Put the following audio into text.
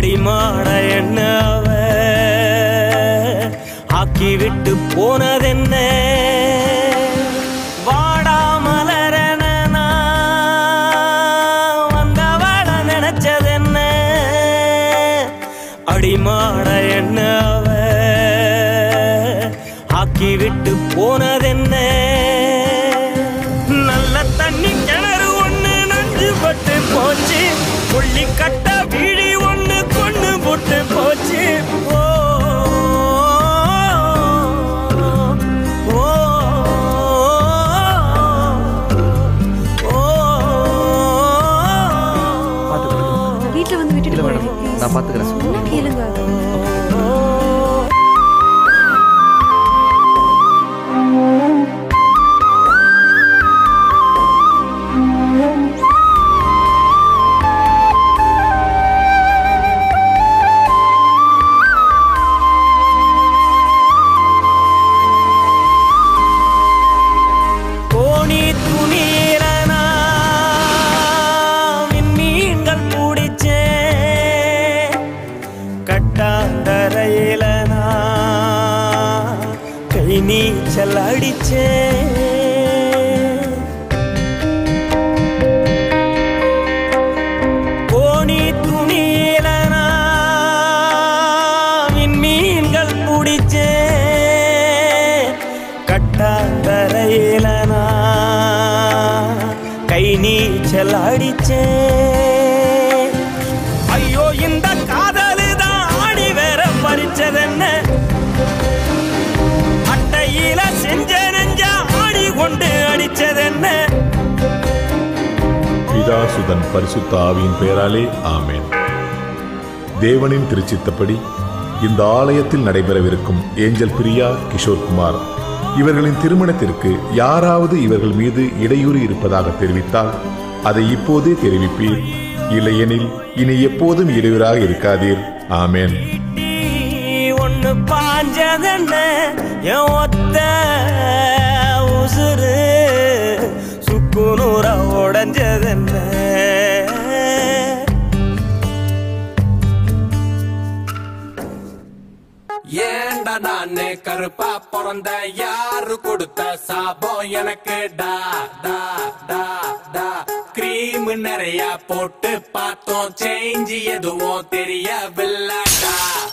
அடிமாட என்ன அவ ஆக்கி விட்டு போனதென்ன வாடா மலரென நான் வந்தவள நினைச்சதென்ன அடிமாட என்ன அவ ஆக்கி விட்டு போனதென்ன நல்ல தண்ணி கிணறு ஒண்ணு நஞ்சு பட்டு போச்சு புள்ளி கட்ட வீடி ஒண்ணு கொண்டு போட்டு போச்சு ஓ ஓ, ஓ, வீட்ல வந்து விட்டுட்டு இல்ல மேடம், போயிடுங்க நான் பாத்துக்கிறேன். சொன்னா கேளுங்க கோணி துணியில நான் மீன்கள் பிடிச்சேன் கட்டாந்தரையில நான் கை நீச்சல் அடிச்சேன் கோணி துணியில நான் மீன்கள் பிடிச்சேன் கட்டாந்தரையில நான் கை நீச்சல் அடிச்சேன் ஐயோ இந்த காதலு தான் ஆடி வேற பறிச்சதென்ன அட்டையில செஞ்ச நெஞ்ச ஆடி கொண்டு அடிச்சதென்ன பிதாசுதன் பரிசுத்த ஆவியின் பெயராலே ஆமென் தேவனின் திருச்சித்தப்படி இந்த ஆலயத்தில் நடைபெறவிருக்கும் ஏஞ்சல் பிரியா கிஷோர்குமார் இவர்களின் திருமணத்திற்கு யாராவது இவர்கள் மீது இடையூறு இருப்பதாக தெரிவித்தால் அதை இப்போதே தெரிவிப்பீர் இல்லையெனில் இனி எப்போதும் இடையூறாக இருக்காதீர் ஆமென் நீ ஒண்ணு பாஞ்சதென்ன என் ஒத்த உசுறு சுக்குநூற உடஞ்சதென்ன ஏண்டா நானே கருப்பா பிறந்த யாரு கொடுத்த சாபம் எனக்கு டா டா டா டா கிரீம் நிறைய போட்டு பார்த்தோம் சேஞ்ச் எதுவும் தெரியவில்லடா